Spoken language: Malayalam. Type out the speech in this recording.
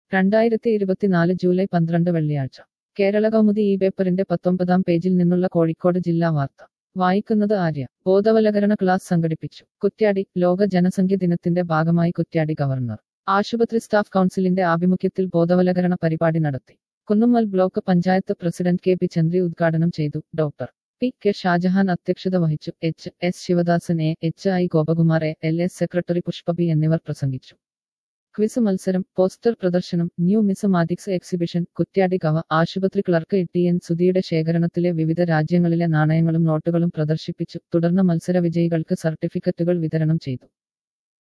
രണ്ടായിരത്തി ഇരുപത്തിനാല് ജൂലൈ പന്ത്രണ്ട് വെള്ളിയാഴ്ച കേരള കൗമുദി ഈ പേപ്പറിന്റെ പത്തൊമ്പതാം പേജിൽ നിന്നുള്ള കോഴിക്കോട് ജില്ലാ വാർത്ത വായിക്കുന്നത് ആര്യ ബോധവൽക്കരണ ക്ലാസ് സംഘടിപ്പിച്ചു കുറ്റ്യാടി ലോക ജനസംഖ്യ ദിനത്തിന്റെ ഭാഗമായി കുറ്റ്യാടി ഗവർണർ ആശുപത്രി സ്റ്റാഫ് കൗൺസിലിന്റെ ആഭിമുഖ്യത്തിൽ ബോധവൽക്കരണ പരിപാടി നടത്തി Kunnummal block panchayat president K P Chandri ഉദ്ഘാടനം ചെയ്തു ഡോക്ടർ പി കെ ഷാജഹാൻ അധ്യക്ഷത വഹിച്ചു H S Sivadasan A H I Gopakumar A L S secretary Pushpabi എന്നിവർ പ്രസംഗിച്ചു ക്വിസ് മത്സരം പോസ്റ്റർ പ്രദർശനം ന്യൂ മിസമാറ്റിക്സ് എക്സിബിഷൻ കുറ്റ്യാടി കവ ആശുപത്രി ക്ലർക്ക് ടി എൻ സുധിയുടെ ശേഖരണത്തിലെ വിവിധ രാജ്യങ്ങളിലെ നാണയങ്ങളും നോട്ടുകളും പ്രദർശിപ്പിച്ചു തുടർന്ന് മത്സര വിജയികൾക്ക് സർട്ടിഫിക്കറ്റുകൾ വിതരണം ചെയ്തു